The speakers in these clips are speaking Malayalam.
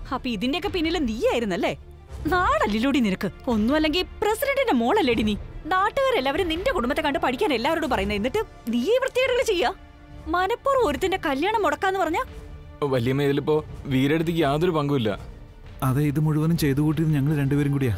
അപ്പൊ ഇതിന്റെയൊക്കെ പിന്നിൽ നീയായിരുന്നല്ലേ നാടല്ലിലൂടി നിനക്ക് ഒന്നുമല്ലെങ്കിൽ പ്രസിഡന്റിന്റെ മോളല്ലേടി നീ നാട്ടുകാരെല്ലാവരും നിന്റെ കുടുംബത്തെ കണ്ട് പഠിക്കാൻ എല്ലാവരോടും പറയുന്നത് എന്നിട്ട് നീ ഈ വൃത്തികേടുകൾ ചെയ്യാ മനപ്പുറം ഒരുത്തിന്റെ കല്യാണം മുടക്കാന്ന് പറഞ്ഞ വല്യമ്മ ഇതിലിപ്പോ വീരെടുത്തേക്ക് യാതൊരു പങ്കുമില്ല അതെ ഇത് മുഴുവനും ചെയ്തു കൂട്ടിയത് ഞങ്ങൾ രണ്ടുപേരും കൂടിയാ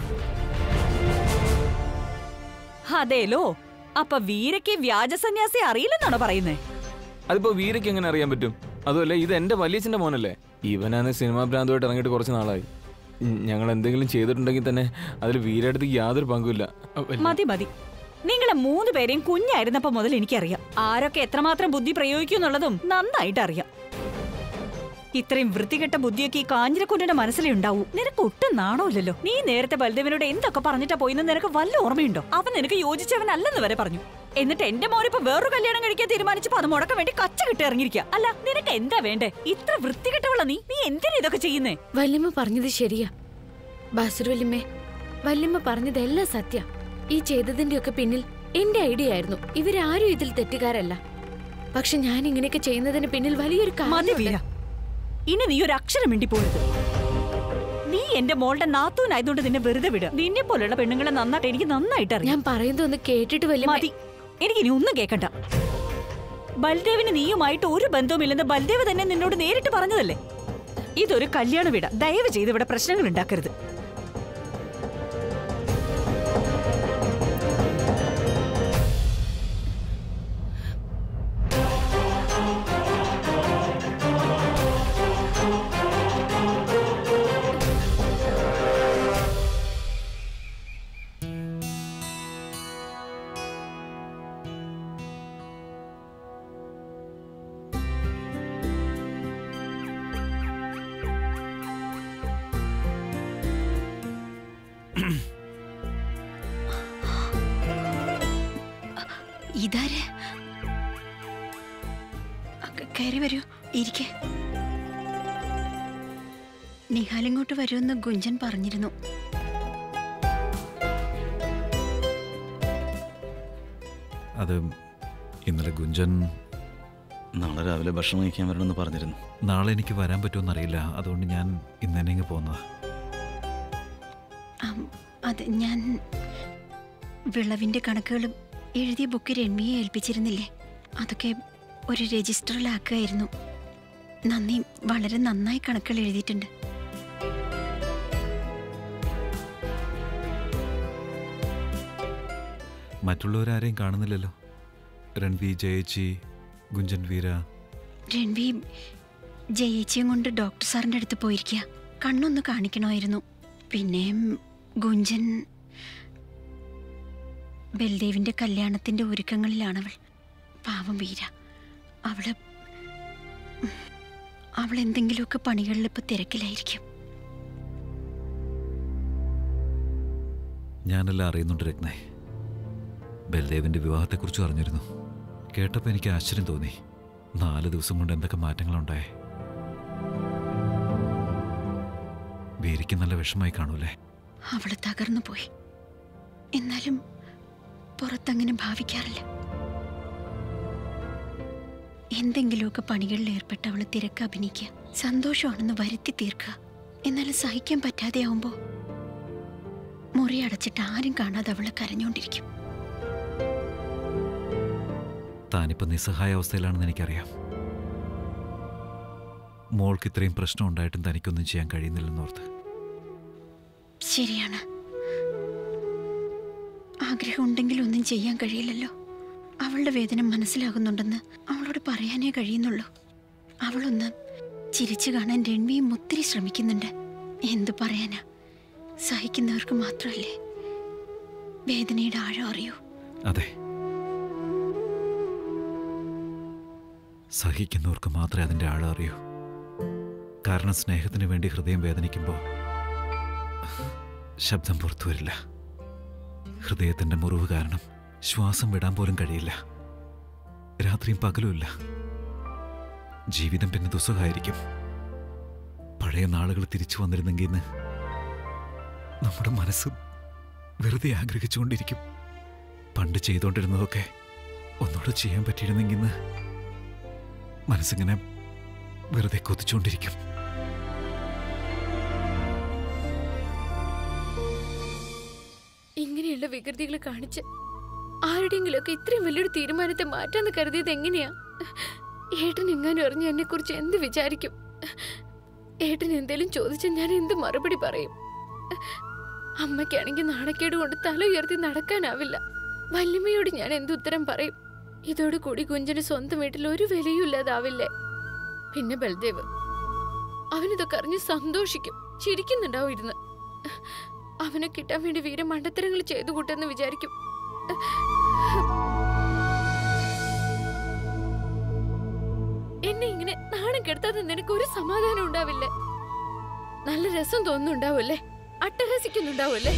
അതേലോ അപ്പൊ വീരയ്ക്ക് വ്യാജ സന്യാസി അറിയില്ലെന്നാണോ പറയുന്നേ അതിപ്പോ വീരയ്ക്ക് എങ്ങനെ അറിയാൻ പറ്റും അതുമല്ല ഇത് എന്റെ വലിയച്ഛന്റെ മോനല്ലേ ഇവനാണ് സിനിമാ ഭ്രാന്തമായിട്ട് ഇറങ്ങിയിട്ട് കുറച്ച് നാളായി ഉം, ഞങ്ങൾ എന്തെങ്കിലും ചെയ്തിട്ടുണ്ടെങ്കിൽ തന്നെ അതിൽ വീരെടുത്തേക്ക് യാതൊരു പങ്കുമില്ല അ, വല്യ- മതി മതി നിങ്ങളെ മൂന്ന് പേരെയും കുഞ്ഞായിരുന്നപ്പോ മുതൽ എനിക്കറിയാം ആരൊക്കെ എത്രമാത്രം ബുദ്ധി പ്രയോഗിക്കും എന്നുള്ളതും നന്നായിട്ട് അറിയാം ഇത്രയും വൃത്തികെട്ട ബുദ്ധിയൊക്കെ ഈ കാഞ്ഞിരക്കുണ്ടിന്റെ മനസ്സിലേ ഉണ്ടാവൂ നിനക്ക് ഒട്ടും നാണമില്ലല്ലോ നീ നേരത്തെ ബൽദേവനോട് എന്തൊക്കെ പറഞ്ഞിട്ടാ പോയിന്ന് നിനക്ക് വല്ല ഓർമ്മയുണ്ടോ അവൻ നിനക്ക് യോജിച്ചവനല്ലെന്ന് വരെ പറഞ്ഞു എന്നിട്ട് എന്റെ മോനിപ്പോ വേറൊരു കല്യാണം കഴിക്കാൻ തീരുമാനിച്ചപ്പോ അത് മുടക്കാൻ വേണ്ടി കച്ച കിട്ടി ഇറങ്ങിയിരിക്കുക അല്ല നിനക്ക് എന്താ വേണ്ടേ ഇത്ര വൃത്തികെട്ടവള നീ നീ എന്തിനാ ഇതൊക്കെ ചെയ്യുന്നേ വല്യമ്മ പറഞ്ഞത് ശരിയാ ബാസുരു വല്യമ്മേ വല്യമ്മ പറഞ്ഞതെല്ലാം സത്യ ഈ ചെയ്തതിന്റെയൊക്കെ പിന്നിൽ എന്റെ ഐഡിയ ആയിരുന്നു ഇവരാരും ഇതിൽ തെറ്റുകാരല്ല പക്ഷെ ഞാൻ ഇങ്ങനെയൊക്കെ ചെയ്യുന്നതിന് പിന്നിൽ വലിയൊരു മതി കാരണമുണ്ട്. വീര ഇനി നീ ഒരു അക്ഷരം മിണ്ടി പോരുത് നീ എന്റെ മോളുടെ നാത്തൂനായതുകൊണ്ട് നിന്നെ വെറുതെ വിടുക നിന്നെ പോലുള്ള പെണ്ണുങ്ങളെ നന്നായിട്ട് എനിക്ക് നന്നായിട്ട് അറിയാം ഞാൻ പറയുന്നത് ഒന്ന് കേട്ടിട്ട് വല്യമ്മ മതി എനിക്ക് ഇനി ഒന്നും കേക്കണ്ട ബൽദേവിന് നീയുമായിട്ട് ഒരു ബന്ധവുമില്ലെന്ന് ബൽദേവ് തന്നെ നിന്നോട് നേരിട്ട് പറഞ്ഞതല്ലേ ഇതൊരു കല്യാണ വീട ദയവ് ചെയ്ത് ഇവിടെ പ്രശ്നങ്ങൾ ഉണ്ടാക്കരുത് ഇതാര് അ- കയറി വരൂ ഇരിക്കെ നിഹാലിങ്ങോട്ട് വരുമെന്ന് ഗുഞ്ചൻ പറഞ്ഞിരുന്നു അത് ഇന്നലെ ഗുഞ്ചൻ നാളെ രാവിലെ ഭക്ഷണം കഴിക്കാൻ വരണമെന്ന് പറഞ്ഞിരുന്നു നാളെ എനിക്ക് വരാൻ പറ്റുമെന്നറിയില്ല അതുകൊണ്ട് ഞാൻ ഇന്ന് തന്നെ ഇങ്ങ് പോകുന്നതാ ആം, അത് ഞാൻ വിളവിന്റെ കണക്കുകളും എഴുതിയ ബുക്ക് രൺമിയെ ഏൽപ്പിച്ചിരുന്നില്ലേ അതൊക്കെ ഒരു രജിസ്റ്ററിലാക്കുകയായിരുന്നു നന്ദി വളരെ നന്നായി കണക്കുകൾ എഴുതിയിട്ടുണ്ട് മറ്റുള്ളവരാരെയും കാണുന്നില്ലല്ലോ രൺവി ജയച്ചി ഗുഞ്ചൻ വീര രൺവി ജയിച്ചിയും കൊണ്ട് ഡോക്ടർ സാറിന്റെ അടുത്ത് പോയിരിക്കുക കണ്ണൊന്ന് കാണിക്കണമായിരുന്നു പിന്നെ ഗുഞ്ചൻ ബൽദേവിന്റെ കല്യാണത്തിന്റെ ഒരുക്കങ്ങളിലാണവൾ പാവം വീര അവള് ഉം, അവൾ എന്തെങ്കിലുമൊക്കെ പണികളിൽ ഇപ്പൊ തിരക്കിലായിരിക്കും ഞാനെല്ലാം അറിയുന്നുണ്ട് രത്നേ ബൽദേവിന്റെ വിവാഹത്തെക്കുറിച്ച് അറിഞ്ഞിരുന്നു കേട്ടപ്പോൾ എനിക്ക് ആശ്ചര്യം തോന്നി നാല് ദിവസം കൊണ്ട് എന്തൊക്കെ മാറ്റങ്ങളുണ്ടായേ വീരയ്ക്ക് നല്ല വിഷമായി കാണൂലേ അവള് തകർന്നു പോയി എന്നാലും പുറത്തങ്ങനെ ഭാവിക്കാറില്ല എന്തെങ്കിലുമൊക്കെ പണികളിൽ ഏർപ്പെട്ട് അവള് തിരക്ക് അഭിനയിക്കുക സന്തോഷമാണെന്ന് വരുത്തി തീർക്കുക എന്നാലും സഹിക്കാൻ പറ്റാതെയാവുമ്പോ മുറി അടച്ചിട്ട് ആരും കാണാതെ അവള് കരഞ്ഞോണ്ടിരിക്കും താനിപ്പോൾ നിസ്സഹായ അവസ്ഥയിലാണെന്ന് എനിക്കറിയാം മോൾക്ക് ഇത്രയും പ്രശ്നം ഉണ്ടായിട്ടും തനിക്കൊന്നും ചെയ്യാൻ കഴിയുന്നില്ലെന്നോർത്ത് ശരിയാണ് ആഗ്രഹം ഉണ്ടെങ്കിൽ ഒന്നും ചെയ്യാൻ കഴിയില്ലല്ലോ അവളുടെ വേദന മനസ്സിലാകുന്നുണ്ടെന്ന് അവളോട് പറയാനേ കഴിയുന്നുള്ളൂ അവളൊന്ന് ചിരിച്ചു കാണാൻ രൺവിയും ഒത്തിരി ശ്രമിക്കുന്നുണ്ട് എന്തു പറയാനാ സഹിക്കുന്നവർക്ക് മാത്രമല്ലേ വേദനയുടെ ആഴം അറിയൂ അതെ സഹിക്കുന്നവർക്ക് മാത്രമേ അതിൻ്റെ ആഴം അറിയൂ കാരണം സ്നേഹത്തിന് വേണ്ടി ഹൃദയം വേദനിക്കുമ്പോൾ ശബ്ദം പുറത്തു വരില്ല ഹൃദയത്തിൻ്റെ മുറിവ് കാരണം ശ്വാസം വിടാൻ പോലും കഴിയില്ല രാത്രിയും പകലുമില്ല ജീവിതം പിന്നെ ദുസ്സഹമായിരിക്കും പഴയ നാളുകൾ തിരിച്ചു വന്നിരുന്നെങ്കിൽ ഇന്ന് നമ്മുടെ മനസ്സ് വെറുതെ ആഗ്രഹിച്ചുകൊണ്ടിരിക്കും പണ്ട് ചെയ്തുകൊണ്ടിരുന്നതൊക്കെ ഒന്നുകൂടെ ചെയ്യാൻ പറ്റിയിരുന്നെങ്കിൽ ഇന്ന് മനസ്സിങ്ങനെ വെറുതെ കൊതിച്ചുകൊണ്ടിരിക്കും ഇങ്ങനെയുള്ള വികൃതികൾ കാണിച്ച് ആരുടെയെങ്കിലുമൊക്കെ ഇത്രയും വലിയൊരു തീരുമാനത്തെ മാറ്റാന്ന് കരുതിയത് എങ്ങനെയാ ഏട്ടൻ എങ്ങാനും അറിഞ്ഞ എന്നെ കുറിച്ച് എന്ത് വിചാരിക്കും ഏട്ടൻ എന്തേലും ചോദിച്ചാൽ ഞാൻ എന്ത് മറുപടി പറയും അമ്മയ്ക്കാണെങ്കിൽ നാണക്കേട് കൊണ്ട് തല ഉയർത്തി നടക്കാനാവില്ല വല്യമ്മയോട് ഞാൻ എന്തുത്തരം പറയും ഇതോടുകൂടി കുഞ്ചന് സ്വന്തം വീട്ടിൽ ഒരു വിലയും ഇല്ലാതാവില്ലേ പിന്നെ ബൽദേവ് അവനിതൊക്കെ അറിഞ്ഞ് സന്തോഷിക്കും ചിരിക്കുന്നുണ്ടാവും ഇരുന്ന് അവനെ കിട്ടാൻ വേണ്ടി വീര മണ്ടത്തരങ്ങൾ ചെയ്തു കൂട്ടെന്ന് വിചാരിക്കും എന്നെ ഇങ്ങനെ നാണം കെടുത്താതെ നിനക്ക് ഒരു സമാധാനം ഉണ്ടാവില്ലേ നല്ല രസം തോന്നുന്നുണ്ടാവല്ലേ അട്ടഹസിക്കുന്നുണ്ടാവല്ലേ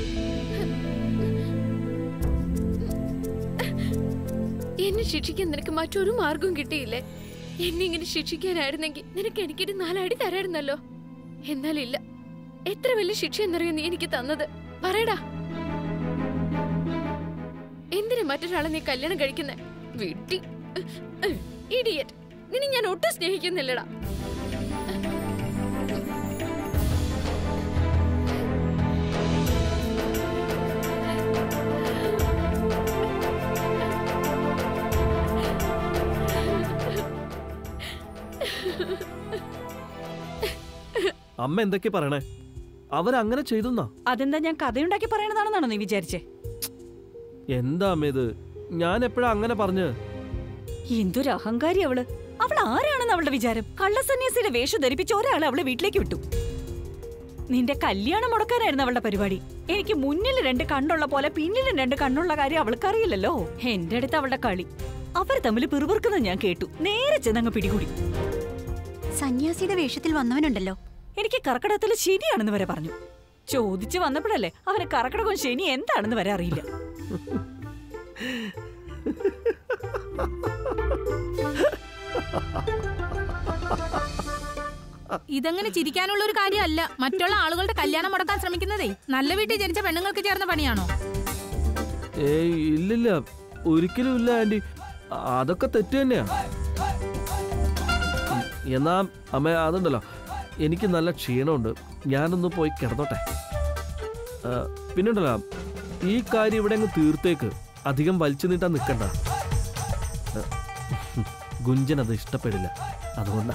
എന്നെ ശിക്ഷിക്കാൻ നിനക്ക് മറ്റൊരു മാർഗവും കിട്ടിയില്ലേ എന്നെ ഇങ്ങനെ ശിക്ഷിക്കാനായിരുന്നെങ്കിൽ നിനക്ക് എനിക്കൊരു നാലടി തരായിരുന്നല്ലോ എന്നാലില്ല എത്ര വലിയ ശിക്ഷ എന്നറിയോ നീ എനിക്ക് തന്നത് പറയടാ എന്തിനാ മറ്റൊരാളെ നീ കല്യാണം കഴിക്കുന്നേ വിട്ടി ഇഡിയറ്റ് നിന്നെ ഞാൻ ഒട്ടും സ്നേഹിക്കുന്നില്ലടാ അമ്മ എന്തൊക്കെ പറയണേ അവരങ്ങനെ ചെയ്തെന്നാ അതെന്താ ഞാൻ കഥയുണ്ടാക്കി പറയണതാണെന്നാണോ നീ വിചാരിച്ചേ എന്താ അമ്മ ഇത് ഞാൻ എപ്പോഴാ അങ്ങനെ പറഞ്ഞ് എന്തൊരു അഹങ്കാരി അവള് അവൾ ആരാണെന്ന് അവളുടെ വിചാരം കള്ളസന്യാസിയുടെ വേഷം ധരിപ്പിച്ച് ഒരാളെ അവളെ വീട്ടിലേക്ക് വിട്ടു നിന്റെ കല്യാണം മുടക്കാനായിരുന്നു അവളുടെ പരിപാടി എനിക്ക് മുന്നിൽ രണ്ട് കണ്ണുള്ള പോലെ പിന്നിലും രണ്ട് കണ്ണുള്ള കാര്യം അവൾക്കറിയില്ലല്ലോ എന്റെ അടുത്ത് അവളുടെ കളി അവർ തമ്മിൽ പിറുപിറുക്കുന്നത് ഞാൻ കേട്ടു നേരെ ചെന്നങ്ങ് പിടികൂടി സന്യാസിയുടെ വേഷത്തിൽ വന്നവനുണ്ടല്ലോ എനിക്ക് കർക്കിടകത്തിൽ ശനിയാണെന്ന് വരെ പറഞ്ഞു ചോദിച്ചു വന്നപ്പോഴല്ലേ അവന് കർക്കിടകവും ശനി എന്താണെന്ന് വരെ അറിയില്ല ഇതങ്ങനെ ചിരിക്കാനുള്ള ഒരു കാര്യമല്ല മറ്റുള്ള ആളുകളുടെ കല്യാണം മുടക്കാൻ ശ്രമിക്കുന്നതേ നല്ല വീട്ടിൽ ജനിച്ച പെണ്ണുങ്ങൾക്ക് ചേർന്ന പണിയാണോ ഏയ് ഇല്ലില്ല ഒരിക്കലും ഇല്ല ആന്റി അതൊക്കെ തെറ്റ് തന്നെയാ ഉം, എന്നാ അമ്മ അതുണ്ടല്ലോ എനിക്ക് നല്ല ക്ഷീണമുണ്ട് ഞാനൊന്ന് പോയി കിടന്നോട്ടെ ആ, പിന്നുണ്ടല്ലോ ഈ കാര്യം ഇവിടെ അങ്ങ് തീർത്തേക്ക് അധികം വലിച്ചു നീട്ടാൻ നിൽക്കണ്ട ആ, ഗുഞ്ചൻ അത് ഇഷ്ടപ്പെടില്ല അതുകൊണ്ടാ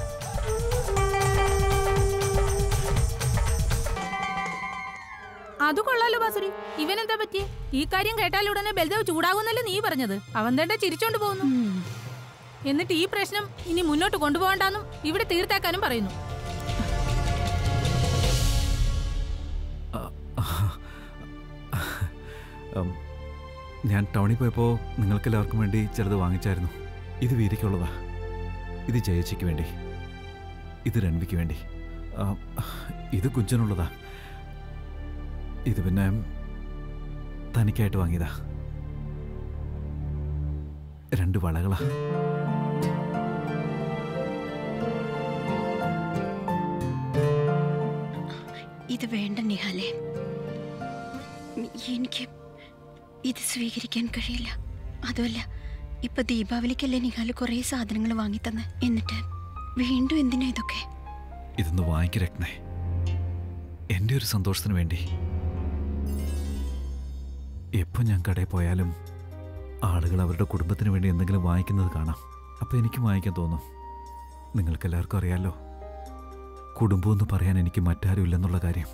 അത് കൊള്ളാലോ ബാസുരി ഇവനെന്താ പറ്റിയേ ഈ കാര്യം കേട്ടാൽ ഉടനെ ബൽദേവ് ചൂടാകുന്നല്ലേ നീ പറഞ്ഞത് അവൻ തന്നെ ചിരിച്ചോണ്ട് പോകുന്നു എന്നിട്ട് ഈ പ്രശ്നം ഇനി മുന്നോട്ട് കൊണ്ടുപോകണ്ടെന്നും ഇവിടെ തീർത്താക്കാനും പറയുന്നു ഉം, ഞാൻ ടൗണിൽ പോയപ്പോൾ നിങ്ങൾക്കെല്ലാവർക്കും വേണ്ടി ചിലത് വാങ്ങിച്ചായിരുന്നു ഇത് വീരയ്ക്കുള്ളതാ ഇത് ജയച്ചിക്ക് വേണ്ടി ഇത് രൺവിക്ക് വേണ്ടി ആ, ഇത് കുഞ്ചനുള്ളതാ ഇത് പിന്നെ തനിക്കായിട്ട് വാങ്ങിയതാ രണ്ട് വളകളാ ഇത് വേണ്ട നിഹാലെ എനിക്ക് ഇത് സ്വീകരിക്കാൻ കഴിയില്ല അതുമല്ല ഇപ്പൊ ദീപാവലിക്കല്ലേ നിഹാല് കുറേ സാധനങ്ങൾ വാങ്ങിത്തന്ന് എന്നിട്ട് വീണ്ടും എന്തിനാ ഇതൊക്കെ ഇതൊന്ന് വാങ്ങിക്ക് രത്നേ എൻ്റെ ഒരു സന്തോഷത്തിന് വേണ്ടി എപ്പോൾ ഞാൻ കടയിൽ പോയാലും ആളുകൾ അവരുടെ കുടുംബത്തിന് വേണ്ടി എന്തെങ്കിലും വാങ്ങിക്കുന്നത് കാണാം അപ്പോൾ എനിക്ക് വാങ്ങിക്കാൻ തോന്നും നിങ്ങൾക്കെല്ലാവർക്കും അറിയാലോ കുടുംബം എന്ന് പറയാൻ എനിക്ക് മറ്റാരും ഇല്ലെന്നുള്ള കാര്യം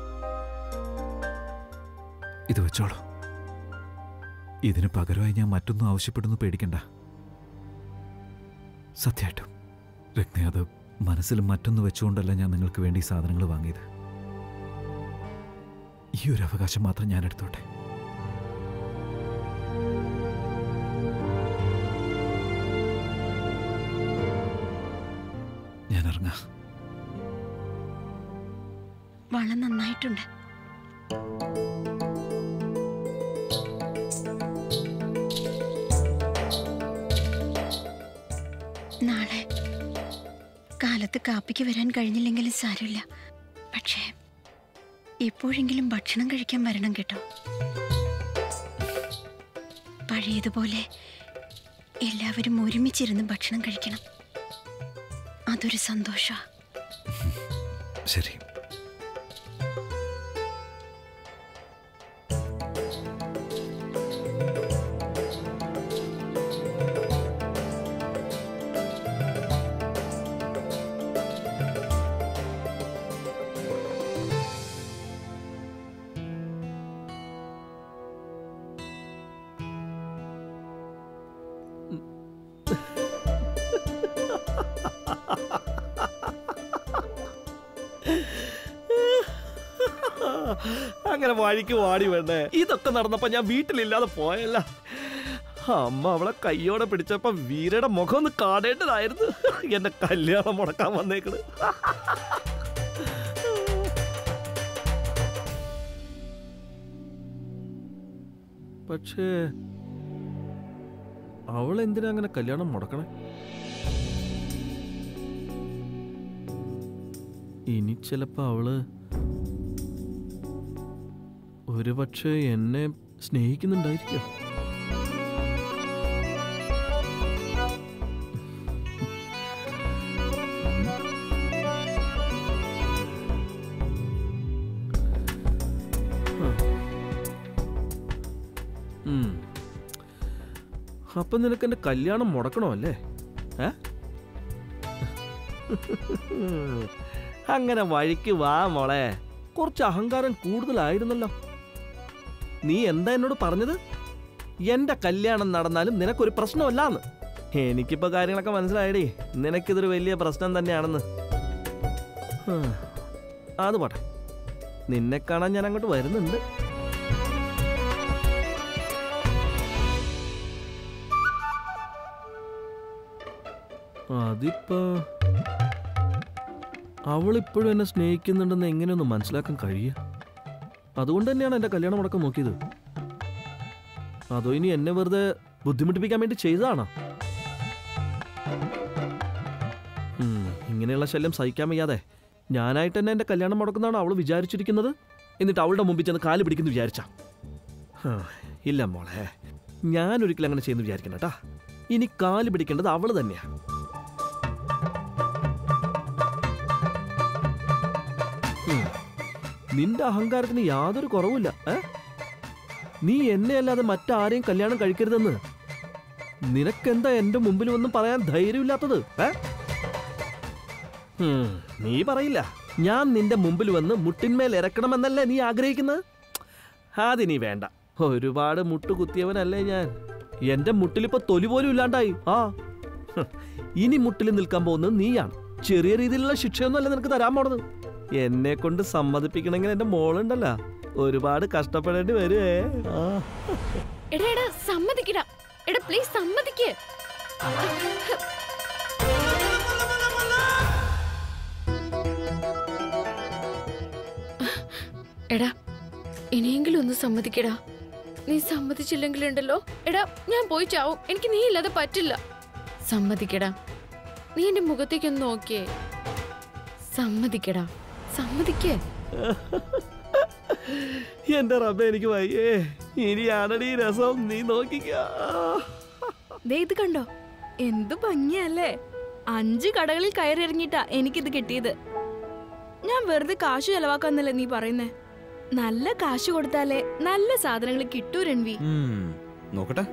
ഇത് വെച്ചോളൂ ഇതിന് പകരമായി ഞാൻ മറ്റൊന്നും ആവശ്യപ്പെടുന്നു പേടിക്കണ്ട സത്യമായിട്ടും രത്ന അത് മനസ്സിൽ മറ്റൊന്ന് വെച്ചുകൊണ്ടല്ല ഞാൻ നിങ്ങൾക്ക് വേണ്ടി ഈ സാധനങ്ങൾ വാങ്ങിയത് ഈ ഒരു അവകാശം മാത്രം ഞാൻ എടുത്തോട്ടെ ഞാൻ ഇറങ്ങാം വള നന്നായിട്ടുണ്ട് നാളെ കാലത്ത് കാപ്പിക്ക് വരാൻ കഴിഞ്ഞില്ലെങ്കിലും സാരമില്ല പക്ഷേ ഇപ്പോഴെങ്കിലും ഭക്ഷണം കഴിക്കാൻ വരണം കേട്ടോ പഴയതുപോലെ എല്ലാവരും ഒരുമിച്ചിരുന്ന് ഭക്ഷണം കഴിക്കണം അതൊരു സന്തോഷമാണ് ശരി അങ്ങനെ വഴിക്ക് വാടി വേണ്ടേ ഇതൊക്കെ നടന്നപ്പോ ഞാൻ വീട്ടിലില്ലാതെ പോയല്ല അമ്മ അവളെ കയ്യോടെ പിടിച്ചപ്പോ വീരയുടെ മുഖം ഒന്ന് കാണേണ്ടതായിരുന്നു എന്റെ കല്യാണം മുടക്കാൻ വന്നേക്കണ് പക്ഷേ അവൾ എന്തിനാ അങ്ങനെ കല്യാണം മുടക്കണേ ഇനി ചിലപ്പോ അവള് ഒരുപക്ഷെ എന്നെ സ്നേഹിക്കുന്നുണ്ടായിരിക്കും ഉം. അപ്പൊ നിനക്ക് എന്റെ കല്യാണം മുടക്കണോ അല്ലേ ഏ? അങ്ങനെ വഴിക്ക് വാ മോളെ കുറച്ച് അഹങ്കാരം കൂടുതലായിരുന്നല്ലോ നീ എന്താ എന്നോട് പറഞ്ഞത് എന്റെ കല്യാണം നടന്നാലും നിനക്കൊരു പ്രശ്നമല്ലാന്ന് എനിക്കിപ്പോ കാര്യങ്ങളൊക്കെ മനസ്സിലായടി നിനക്കിതൊരു വലിയ പ്രശ്നം തന്നെയാണെന്ന് ഹ്. അത് പോട്ടെ നിന്നെ കാണാൻ ഞാൻ അങ്ങോട്ട് വരുന്നുണ്ട് അതിപ്പോ അവൾ ഇപ്പോഴും എന്നെ സ്നേഹിക്കുന്നുണ്ടെന്ന് എങ്ങനെയൊന്ന് മനസ്സിലാക്കാൻ കഴിയുക അതുകൊണ്ട് തന്നെയാണ് എന്റെ കല്യാണം മുടക്കം നോക്കിയത് അതോ ഇനി എന്നെ വെറുതെ ബുദ്ധിമുട്ടിപ്പിക്കാൻ വേണ്ടി ചെയ്തതാണോ ഉം, ഇങ്ങനെയുള്ള ശല്യം സഹിക്കാൻ വയ്യാതെ ഞാനായിട്ട് തന്നെ എന്റെ കല്യാണം മുടക്കുന്നതാണ് അവൾ വിചാരിച്ചിരിക്കുന്നത് എന്നിട്ട് അവളുടെ മുമ്പിൽ ചെന്ന് കാല് പിടിക്കുന്നു വിചാരിച്ച ഇല്ല മോളെ ഞാൻ ഒരിക്കലും അങ്ങനെ ചെയ്യുന്നു വിചാരിക്കണ്ട കേട്ടാ ഇനി കാല് പിടിക്കേണ്ടത് അവള് തന്നെയാ ഉം. നിന്റെ അഹങ്കാരത്തിന് യാതൊരു കുറവുമില്ല ഏ? നീ എന്നെ അല്ലാതെ മറ്റാരെയും കല്യാണം കഴിക്കരുതെന്ന് നിനക്കെന്താ എന്റെ മുമ്പിൽ ഒന്നും പറയാൻ ധൈര്യമില്ലാത്തത് ഏ? ഉം, നീ പറയില്ല ഞാൻ നിന്റെ മുമ്പിൽ വന്ന് മുട്ടിന്മേൽ ഇറക്കണമെന്നല്ലേ നീ ആഗ്രഹിക്കുന്നത് അതിനി വേണ്ട ഒരുപാട് മുട്ട് കുത്തിയവനല്ലേ ഞാൻ എന്റെ മുട്ടിലിപ്പോ തൊലി പോലും ഇല്ലാണ്ടായി ആ ഹ്, ഇനി മുട്ടിൽ നിൽക്കാൻ പോകുന്നത് നീയാണ് ചെറിയ രീതിയിലുള്ള ശിക്ഷയൊന്നും അല്ല നിനക്ക് തരാൻ പോണത് എന്നെ കൊണ്ട് സമ്മതിപ്പിക്കണമെങ്കിൽ എന്റെ മോളുണ്ടല്ല ഒരുപാട് കഷ്ടപ്പെടേണ്ടി വരുവേ ആ എടാ എടാ സമ്മതിക്കടാ എടാ പ്ലീസ് സമ്മതിക്ക് എടാ ഇനിയെങ്കിലും ഒന്ന് സമ്മതിക്കടാ നീ സമ്മതിച്ചില്ലെങ്കിലുണ്ടല്ലോ എടാ ഞാൻ പോയി ചാവും എനിക്ക് നീ ഇല്ലാതെ പറ്റില്ല സമ്മതിക്കടാ നീ എന്റെ മുഖത്തേക്ക് ഒന്ന് നോക്കിയേ സമ്മതിക്കടാ സമ്മതിക്കേ എന്റെ റബ്ബ എനിക്ക് വയ്യേ ഇനിയാണടി ഈ രസം നീ നോക്കിക്കാ ദേ ഇത് കണ്ടോ എന്ത് ഭംഗിയല്ലേ അഞ്ച് കടകളിൽ കയറിയിറങ്ങിയിട്ടാ എനിക്കിത് കിട്ടിയത് ഞാൻ വെറുതെ കാശ് ചെലവാക്കാന്നല്ലേ നീ പറയുന്നേ നല്ല കാശ് കൊടുത്താലേ നല്ല സാധനങ്ങൾ കിട്ടൂ രൺവി ഉം, നോക്കട്ടെ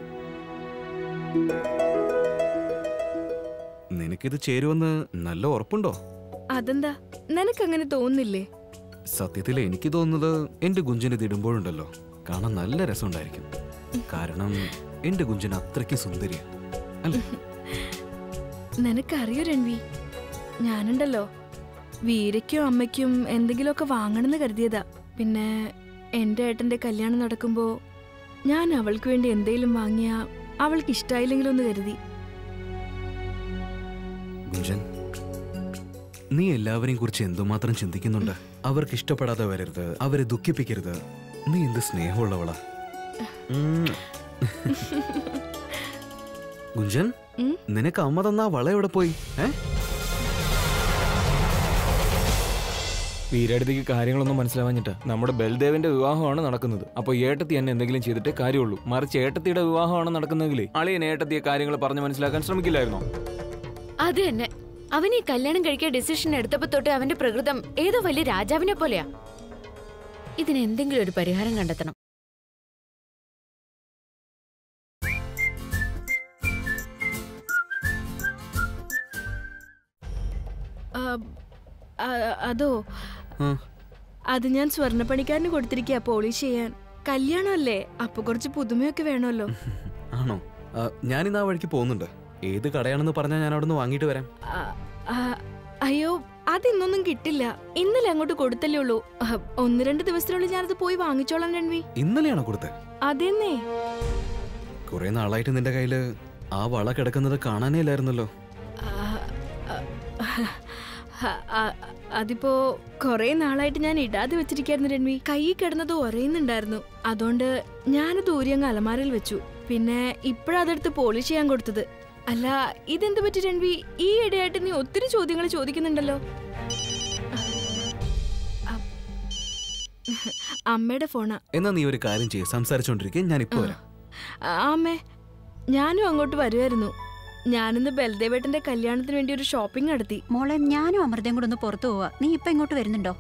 നിനക്കിത് ചേരുവെന്ന് നല്ല ഉറപ്പുണ്ടോ അതെന്താ നിനക്കങ്ങനെ തോന്നുന്നില്ലേ സത്യത്തിൽ എനിക്ക് തോന്നുന്നത് എന്റെ ഗുഞ്ചൻ ഇത് ഇടുമ്പോഴുണ്ടല്ലോ കാണാൻ നല്ല രസമുണ്ടായിരിക്കും കാരണം എന്റെ ഗുഞ്ചൻ അത്രയ്ക്ക് സുന്ദരിയ അല്ലേ നിനക്കറിയോ രൺവി ഞാനുണ്ടല്ലോ വീരയ്ക്കും അമ്മയ്ക്കും എന്തെങ്കിലുമൊക്കെ വാങ്ങണമെന്ന് കരുതിയതാ പിന്നെ എൻ്റെ ഏട്ടൻ്റെ കല്യാണം നടക്കുമ്പോ ഞാൻ അവൾക്ക് വേണ്ടി എന്തെങ്കിലും വാങ്ങിയാ അവൾക്ക് ഇഷ്ടായില്ലെങ്കിലും ഒന്ന് കരുതി ഗുഞ്ചൻ നീ എല്ലാവരെയും കുറിച്ച് എന്തുമാത്രം ചിന്തിക്കുന്നുണ്ട് അവർക്ക് ഇഷ്ടപ്പെടാതെ വരരുത് അവരെ ദുഃഖിപ്പിക്കരുത് നീ എന്ത് സ്നേഹമുള്ളവളാ ഉം. ഗുഞ്ചൻ ഉം? നിനക്ക് അമ്മ തന്ന ആ വള എവിടെ പോയി ഏ വീരടുത്തേക്ക് കാര്യങ്ങളൊന്നും മനസ്സിലാവാഞ്ഞിട്ട് നമ്മുടെ ബൽദേവിന്റെ വിവാഹമാണ് നടക്കുന്നത് അപ്പോൾ ഏട്ടത്തി എന്നെ എന്തെങ്കിലും ചെയ്തിട്ടേ കാര്യമുള്ളൂ മറിച്ച് ഏട്ടത്തിയുടെ വിവാഹമാണ് നടക്കുന്നതെങ്കിലേ അളിയൻ ഏട്ടത്തിയെ കാര്യങ്ങൾ പറഞ്ഞ് മനസ്സിലാക്കാൻ ശ്രമിക്കില്ലായിരുന്നോ അത് തന്നെ അവൻ ഈ കല്യാണം കഴിക്കാൻ ഡിസിഷൻ എടുത്തപ്പോ തൊട്ട് അവന്റെ പ്രകൃതം ഏതോ വലിയ രാജാവിനെ പോലെയാ ഇതിന് എന്തെങ്കിലും ഒരു പരിഹാരം കണ്ടെത്തണം ആ, ആ, അതോ ഉം. അത് ഞാൻ സ്വർണ്ണപ്പണിക്കാരന് കൊടുത്തിരിക്കുക പോളിഷ് ചെയ്യാൻ കല്യാണമല്ലേ അപ്പൊ കുറച്ച് പുതുമയൊക്കെ വേണമല്ലോ ആണോ ആ, ഞാനിന്ന് ആ വഴിക്ക് പോകുന്നുണ്ട് ഏത് കടയാണെന്ന് പറഞ്ഞാൽ ഞാൻ അവിടെ നിന്ന് വാങ്ങിയിട്ട് വരാം ആ, ആ, അയ്യോ അതിന്നൊന്നും കിട്ടില്ല ഇന്നലെ അങ്ങോട്ട് കൊടുത്തല്ലേ ഉള്ളൂ അഹ്, ഒന്ന് രണ്ട് ദിവസത്തിനുള്ളിൽ ഞാനത് പോയി വാങ്ങിച്ചോളാം രൺവി ഇന്നലെയാണോ കൊടുത്തത് അതെന്നേ കുറെ നാളായിട്ട് നിന്റെ കയ്യില് ആ വള കിടക്കുന്നത് കാണാനേ ഇല്ലായിരുന്നല്ലോ ആ, ആ, അതിപ്പോ കൊറേ നാളായിട്ട് ഞാൻ ഇടാതെ വെച്ചിരിക്കായിരുന്നു രൺവി കൈ കിടന്നത് ഉറയുന്നുണ്ടായിരുന്നു അതുകൊണ്ട് ഞാനത് ഊരി അങ്ങ് അലമാരയിൽ വെച്ചു പിന്നെ ഇപ്പോഴതെടുത്ത് പോളിഷ് ചെയ്യാൻ കൊടുത്തത് അല്ല ഇതെന്ത് പറ്റി രൺവി ഈ ഇടയായിട്ട് നീ ഒത്തിരി ചോദ്യങ്ങൾ ചോദിക്കുന്നുണ്ടല്ലോ അ- അമ്മയുടെ ഫോണാ എന്നാ നീ ഒരു കാര്യം ചെയ്യ് സംസാരിച്ചോണ്ടിരിക്കെ ഞാൻ ഇപ്പൊ വരാം ആ, അമ്മേ ഞാനും അങ്ങോട്ട് വരുമായിരുന്നു ഞാനിന്ന് ബൽദേവേട്ടന്റെ കല്യാണത്തിന് വേണ്ടി ഒരു ഷോപ്പിംഗ് നടത്തി മോളെ ഞാനും അമൃതയും കൂടെ ഒന്ന് പുറത്തു പോവാ നീ ഇപ്പൊ ഇങ്ങോട്ട് വരുന്നുണ്ടോ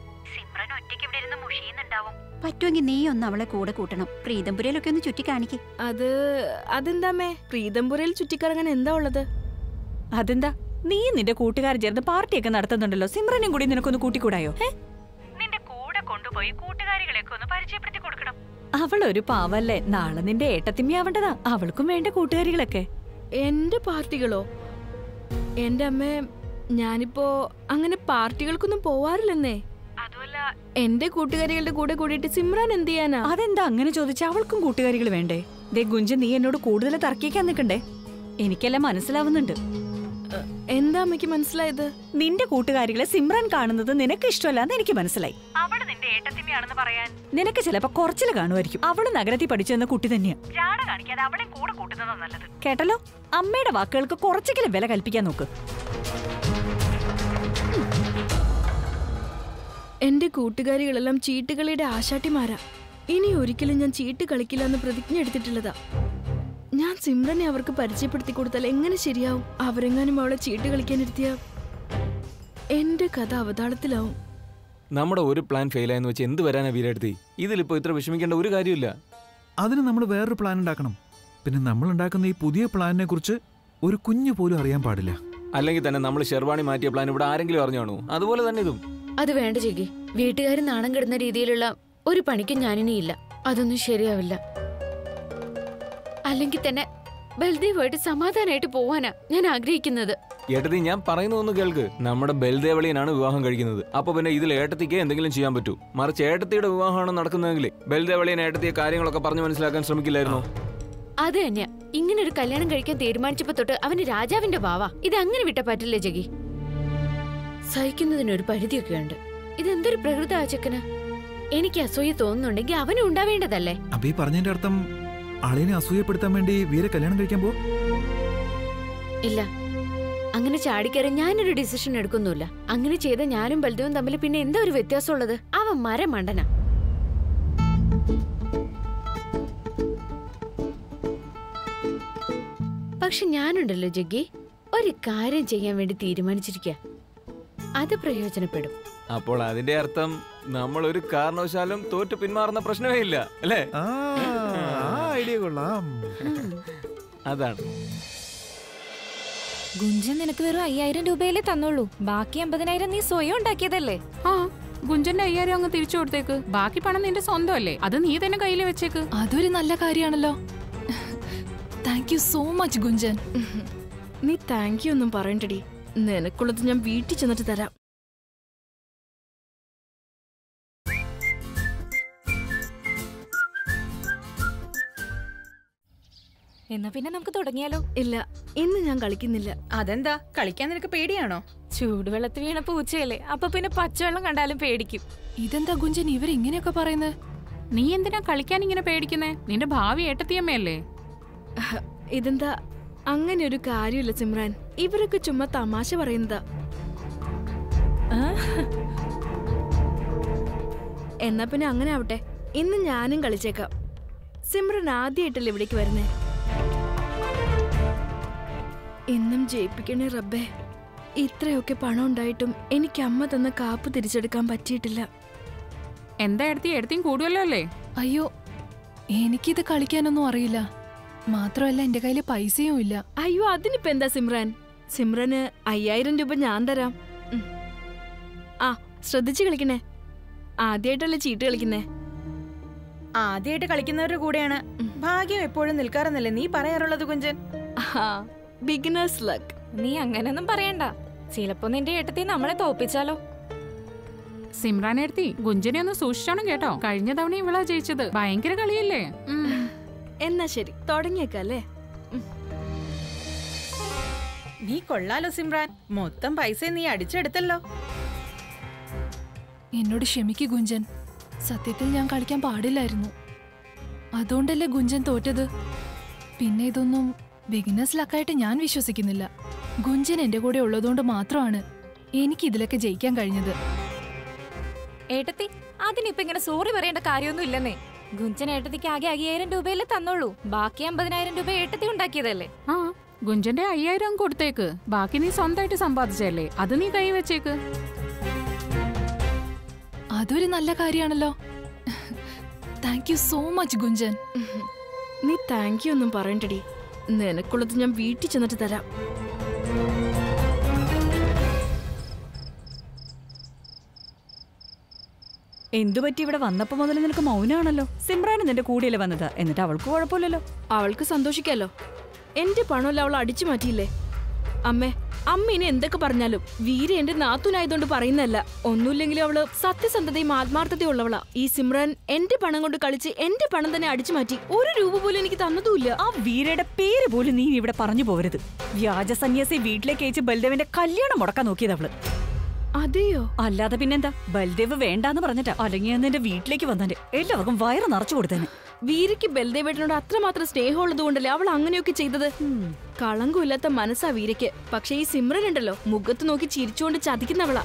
പറ്റുമെങ്കിൽ നീ ഒന്ന് അവളെ കൂടെ കൂട്ടണം പ്രീതംപുരയിലൊക്കെ ഒന്ന് ചുറ്റി കാണിക്ക് അത് അതെന്താമ്മേ പ്രീതംപുരയിൽ ചുറ്റിക്കറങ്ങാൻ എന്താ ഉള്ളത് അതെന്താ നീ നിന്റെ കൂട്ടുകാർ ചേർന്ന് പാർട്ടിയൊക്കെ നടത്തുന്നുണ്ടല്ലോ സിമ്രനും കൂടി നിനക്കൊന്ന് കൂട്ടിക്കൂടായോ നിന്റെ കൂടെ കൊണ്ടുപോയി കൂട്ടുകാരികളെയൊക്കെ ഒന്ന് പരിചയപ്പെടുത്തി കൊടുക്കണം അവളൊരു പാവല്ലേ നാളെ നിന്റെ ഏട്ടത്തിമ്മയാവേണ്ടതാ അവൾക്കും വേണ്ട കൂട്ടുകാരികളൊക്കെ എന്റെ പാർട്ടികളോ എന്റെ അമ്മേ ഞാനിപ്പോ അങ്ങനെ പാർട്ടികൾക്കൊന്നും പോവാറില്ലെന്നേ അതുമല്ല എന്റെ കൂട്ടുകാരികളുടെ കൂടെ കൂടിയിട്ട് സിമ്രാൻ എന്ത് ചെയ്യാനാ അതെന്താ അങ്ങനെ ചോദിച്ചാ അവൾക്കും കൂട്ടുകാരികൾ വേണ്ടേ ദേ ഗുഞ്ച നീ എന്നോട് കൂടുതൽ തർക്കിക്കാൻ നിൽക്കണ്ടേ എനിക്കെല്ലാം മനസ്സിലാവുന്നുണ്ട് എന്താ അമ്മയ്ക്ക് മനസ്സിലായത് നിന്റെ കൂട്ടുകാരികളെ സിമ്രാൻ കാണുന്നത് നിനക്ക് ഇഷ്ടമല്ലാന്ന് എനിക്ക് മനസ്സിലായി അവള് നിന്റെ ഏട്ടത്തിമ്മയാണെന്ന് പറയാൻ നിനക്ക് ചിലപ്പോ കുറച്ചില് കാണുമായിരിക്കും അവള് നഗരത്തിൽ പഠിച്ചെന്ന കുട്ടി തന്നെയാ ജാട കാണിക്കാതെ അവളെ കൂടെ കൂട്ടുന്നതാ നല്ലത് കേട്ടല്ലോ അമ്മയുടെ വാക്കുകൾക്ക് കുറച്ചെങ്കിലും വില കൽപ്പിക്കാൻ നോക്ക് എന്റെ കൂട്ടുകാരികളെല്ലാം ചീട്ടുകളിയുടെ ആശാട്ടിമാരാ ഇനി ഒരിക്കലും ഞാൻ ചീട്ട് കളിക്കില്ല എന്ന് പ്രതിജ്ഞ എടുത്തിട്ടുള്ളതാ ഞാൻ സിമ്രനെ അവർക്ക് പരിചയപ്പെടുത്തി കൊടുത്താൽ എങ്ങനെ ശരിയാവും അവരെങ്ങാനും അവളെ ചീട്ട് കളിക്കാനിരുത്തിയ എന്റെ കഥ അവതാളത്തിലാവും നമ്മുടെ ഒരു പ്ലാൻ ഫെയിലായെന്ന് വെച്ച് എന്ത് വരാനാ വീരെടുത്തി ഇതിലിപ്പോ ഇത്ര വിഷമിക്കേണ്ട ഒരു കാര്യമില്ല അതിന് നമ്മൾ വേറൊരു പ്ലാൻ ഉണ്ടാക്കണം പിന്നെ നമ്മൾ ഉണ്ടാക്കുന്ന ഈ പുതിയ പ്ലാനിനെ കുറിച്ച് ഒരു കുഞ്ഞു പോലും അറിയാൻ പാടില്ല അല്ലെങ്കിൽ തന്നെ നമ്മൾ ഷെർവാണി മാറ്റിയ പ്ലാൻ ഇവിടെ ആരെങ്കിലും അറിഞ്ഞാണോ അതുപോലെ തന്നെ ഇതും അത് വേണ്ട ചേക്കി വീട്ടുകാർ നാണം കെടുന്ന രീതിയിലുള്ള ഒരു പണിക്കും ഞാനിനി ഇല്ല അതൊന്നും ശരിയാവില്ല അല്ലെങ്കിൽ തന്നെ ബൽദേവായിട്ട് സമാധാനമായിട്ട് പോവാനാ ഞാൻ ആഗ്രഹിക്കുന്നത് ഏട്ടത്തി ഞാൻ പറയുന്നതൊന്ന് കേൾക്ക് നമ്മുടെ ബൽദേവളിയനാണ് വിവാഹം കഴിക്കുന്നത് അപ്പൊ പിന്നെ ഇതിൽ ഏട്ടത്തിക്ക് എന്തെങ്കിലും ചെയ്യാൻ പറ്റൂ മറിച്ച് ഏട്ടത്തിയുടെ വിവാഹമാണ് നടക്കുന്നതെങ്കിൽ ബൽദേവളിയൻ ഏട്ടത്തിയെ കാര്യങ്ങളൊക്കെ പറഞ്ഞു മനസ്സിലാക്കാൻ ശ്രമിക്കില്ലായിരുന്നോ അത് തന്നെയാ ഇങ്ങനെ ഒരു കല്യാണം കഴിക്കാൻ തീരുമാനിച്ചപ്പോ തൊട്ട് അവന് രാജാവിന്റെ ഭാവ ഇത് അങ്ങനെ വിട്ട പറ്റില്ല ജഗി സഹിക്കുന്നതിന് ഒരു പരിധിയൊക്കെ ഉണ്ട് ഇതെന്തൊരു പ്രകൃത ആ ചെക്കന് എനിക്ക് അസൂയ തോന്നുന്നുണ്ടെങ്കിൽ അവനും ഉണ്ടാവേണ്ടതല്ലേ അപ്പൊ ഈ പറഞ്ഞതിന്റെ അർത്ഥം അളിയനെ അസൂയപ്പെടുത്താൻ വേണ്ടി വീരെ കല്യാണം കഴിക്കാൻ പോ ഇല്ല അങ്ങനെ ചാടിക്കയറി ഞാനൊരു ഡിസിഷൻ എടുക്കുന്നില്ല അങ്ങനെ ചെയ്ത ഞാനും ബൽദേവും തമ്മിൽ പിന്നെ എന്താ ഒരു വ്യത്യാസമുള്ളത് അവൻ മരം മണ്ടന പക്ഷെ ഞാനുണ്ടല്ലോ ജഗ്ഗി ഒരു കാര്യം ചെയ്യാൻ വേണ്ടി തീരുമാനിച്ചിരിക്കുക അത് പ്രയോജനപ്പെടും അപ്പോൾ അതിന്റെ അർത്ഥം നമ്മൾ ഒരു കാരണവശാലും തോറ്റു പിന്മാറുന്ന പ്രശ്നമേ ഇല്ല അല്ലേ ഐഡിയ കൊള്ളാം അതാണ് ഗുഞ്ചൻ നിനക്ക് വെറും അയ്യായിരം രൂപയിലേ തന്നോളൂ ബാക്കി അമ്പതിനായിരം നീ സ്വയം ഉണ്ടാക്കിയതല്ലേ ആ ഗുഞ്ചന്റെ അയ്യായിരം അങ്ങ് തിരിച്ചു കൊടുത്തേക്ക് ബാക്കി പണം നിന്റെ സ്വന്തമല്ലേ അത് നീ തന്നെ കയ്യിൽ വെച്ചേക്ക് അതൊരു നല്ല കാര്യമാണല്ലോ thank you so much Gunjan നീ താങ്ക് യു ഒന്നും പറയണ്ടടി നിനക്കുള്ളത് ഞാൻ വീട്ടിൽ ചെന്നിട്ട് തരാം എന്നാ പിന്നെ നമുക്ക് തുടങ്ങിയാലോ ഇല്ല ഇന്ന് ഞാൻ കളിക്കുന്നില്ല അതെന്താ കളിക്കാൻ നിനക്ക് പേടിയാണോ ചൂടുവെള്ളത്തിൽ വീണ പൂച്ചയല്ലേ അപ്പൊ പിന്നെ പച്ചവെള്ളം കണ്ടാലും പേടിക്കും ഇതെന്താ ഗുഞ്ചൻ ഇവരിങ്ങനെയൊക്കെ പറയുന്നത് നീ എന്തിനാ കളിക്കാൻ ഇങ്ങനെ പേടിക്കുന്നേ നിന്റെ ഭാവി ഏട്ടത്തിയമ്മയല്ലേ ഇതെന്താ അങ്ങനെ ഒരു കാര്യമില്ല സിമ്രാൻ ഇവരൊക്കെ ചുമ്മാ തമാശ പറയുന്നതാ എന്നാ പിന്നെ അങ്ങനെ ആവട്ടെ ഇന്ന് ഞാനും കളിച്ചേക്കാം സിമ്രൻ ആദ്യമായിട്ടല്ലേ ഇവിടേക്ക് വരുന്നേ ഇന്നും ജയിപ്പിക്കണേ റബ്ബേ ഇത്രയൊക്കെ പണം ഉണ്ടായിട്ടും എനിക്ക് അമ്മ തന്ന കാപ്പ് തിരിച്ചെടുക്കാൻ പറ്റിയിട്ടില്ല എന്താ എടുത്തി എടുത്തിയും കൂടുമല്ലോ അല്ലേ അയ്യോ എനിക്കിത് കളിക്കാനൊന്നും അറിയില്ല മാത്രമല്ല എന്റെ കയ്യില് പൈസയും ഇല്ല അയ്യോ അതിനിപ്പോ എന്താ സിമ്രാൻ സിമ്രന് അയ്യായിരം രൂപ ഞാൻ തരാം ഉം. ആ ശ്രദ്ധിച്ച് കളിക്കണേ ആദ്യമായിട്ടല്ലേ ചീട്ട് കളിക്കുന്നേ ആദ്യമായിട്ട് കളിക്കുന്നവരുടെ കൂടെയാണ് ഭാഗ്യം എപ്പോഴും നിൽക്കാറെന്നല്ലേ നീ പറയാറുള്ളത് കുഞ്ചൻ ബിഗിനേഴ്സ് ലക്ക് നീ അങ്ങനെയൊന്നും പറയണ്ട ചിലപ്പോ നിന്റെ ഏട്ടത്തി നമ്മളെ തോപ്പിച്ചാലോ സിമ്രാൻ എടുത്തി ഗുഞ്ചനെ ഒന്ന് സൂക്ഷിച്ചോണം കേട്ടോ കഴിഞ്ഞ തവണ ഇവളാ ജയിച്ചത് ഭയങ്കര കളിയല്ലേ എന്നാ ശരി തുടങ്ങിയേക്കല്ലേ നീ കൊള്ളാലോ സിമ്രാൻ മൊത്തം പൈസ നീ അടിച്ചെടുത്തല്ലോ എന്നോട് ക്ഷമിക്കു ഗുഞ്ചൻ സത്യത്തിൽ ഞാൻ കളിക്കാൻ പാടില്ലായിരുന്നു അതുകൊണ്ടല്ലേ ഗുഞ്ചൻ തോറ്റത് പിന്നെ ഇതൊന്നും ബിഗിനേഴ്സ് ലക്കായിട്ട് ഞാൻ വിശ്വസിക്കുന്നില്ല ഗുഞ്ചൻ എന്റെ കൂടെ ഉള്ളതുകൊണ്ട് മാത്രമാണ് എനിക്ക് ഇതിലൊക്കെ ജയിക്കാൻ കഴിഞ്ഞത് ഏട്ടത്തി അതിനിപ്പോ ഇങ്ങനെ സോറി പറയേണ്ട കാര്യമൊന്നും ഇല്ലെന്നേ ഗുഞ്ചൻ ഏട്ടത്തിക്ക് ആകെ അയ്യായിരം രൂപയല്ലേ തന്നോളൂ ബാക്കി അമ്പതിനായിരം രൂപ ഏട്ടത്തി ഉണ്ടാക്കിയതല്ലേ ആ ഗുഞ്ചന്റെ അയ്യായിരം കൊടുത്തേക്ക് ബാക്കി നീ സ്വന്തമായിട്ട് സമ്പാദിച്ചല്ലേ അത് നീ കൈ വെച്ചേക്ക് അതൊരു നല്ല കാര്യമാണല്ലോ thank you so much Gunjan നീ താങ്ക് യു ഒന്നും പറയണ്ടടി നിനക്കുള്ളത് ഞാൻ വീട്ടിൽ ചെന്നിട്ട് തരാം എന്തു പറ്റി ഇവിടെ വന്നപ്പോ മുതൽ നിനക്ക് മൗനാണല്ലോ സിമ്രാൻ നിന്റെ കൂടെയല്ലേ വന്നത് എന്നിട്ട് അവൾക്ക് കുഴപ്പമില്ലല്ലോ അവൾക്ക് സന്തോഷിക്കാലോ എന്റെ പണമല്ല അവൾ അടിച്ചു മാറ്റിയില്ലേ അമ്മേ അമ്മ ഇനി എന്തൊക്കെ പറഞ്ഞാലും വീര എന്റെ നാത്തുനായതുകൊണ്ട് പറയുന്നല്ല ഒന്നുമില്ലെങ്കിലും അവള് സത്യസന്ധതയും ആത്മാർത്ഥതയും ഉള്ളവളാ ഈ സിമ്രാൻ എന്റെ പണം കൊണ്ട് കളിച്ച് എന്റെ പണം തന്നെ അടിച്ചു മാറ്റി ഒരു രൂപ പോലും എനിക്ക് തന്നതുമില്ല ആ വീരയുടെ പേര് പോലും നീ ഇവിടെ പറഞ്ഞു പോകരുത് വ്യാജ സന്യാസി വീട്ടിലേക്ക് അയച്ച് ബൽദേവിന്റെ കല്യാണം മുടക്കാൻ നോക്കിയത് അവള് അതെയോ അല്ലാതെ പിന്നെന്താ ബൽദേവ് വേണ്ടാന്ന് പറഞ്ഞിട്ടാ അല്ലെങ്കിൽ അന്ന് എന്റെ വീട്ടിലേക്ക് വന്നെ എല്ലാവർക്കും വയറ് നിറച്ചു കൊടുത്തേനെ വീരയ്ക്ക് ബൽദേവേട്ടനോട് അത്രമാത്രം സ്നേഹമുള്ളത് കൊണ്ടല്ലേ അവൾ അങ്ങനെയൊക്കെ ചെയ്തത് കളങ്കമില്ലാത്ത മനസ്സാ വീരയ്ക്ക് പക്ഷെ ഈ സിമ്രൻ ഉണ്ടല്ലോ മുഖത്ത് നോക്കി ചിരിച്ചുകൊണ്ട് ചതിക്കുന്നവളാ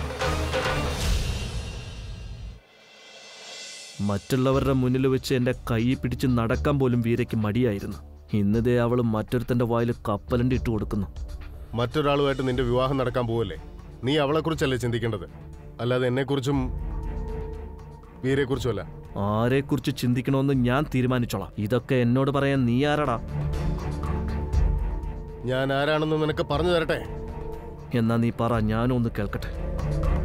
മറ്റുള്ളവരുടെ മുന്നിൽ വെച്ച് എൻ്റെ കൈ പിടിച്ച് നടക്കാൻ പോലും വീരയ്ക്ക് മടിയായിരുന്നു ഇന്നതേ അവൾ മറ്റൊരുത്തൻ്റെ വായിൽ കപ്പലണ്ടി ഇട്ട് കൊടുക്കുന്നു മറ്റൊരാളുമായിട്ട് നിന്റെ വിവാഹം നടക്കാൻ പോവല്ലേ നീ അവളെക്കുറിച്ചല്ലേ ചിന്തിക്കേണ്ടത് അല്ലാതെ എന്നെക്കുറിച്ചും വീരെക്കുറിച്ചും അല്ല ആരെക്കുറിച്ച് ചിന്തിക്കണമെന്ന് ഞാൻ തീരുമാനിച്ചോളാം ഇതൊക്കെ എന്നോട് പറയാൻ നീ ആരാടാ ഞാൻ ആരാണെന്ന് നിനക്ക് പറഞ്ഞു തരട്ടെ എന്നാ നീ പറ ഞാനും ഒന്ന് കേൾക്കട്ടെ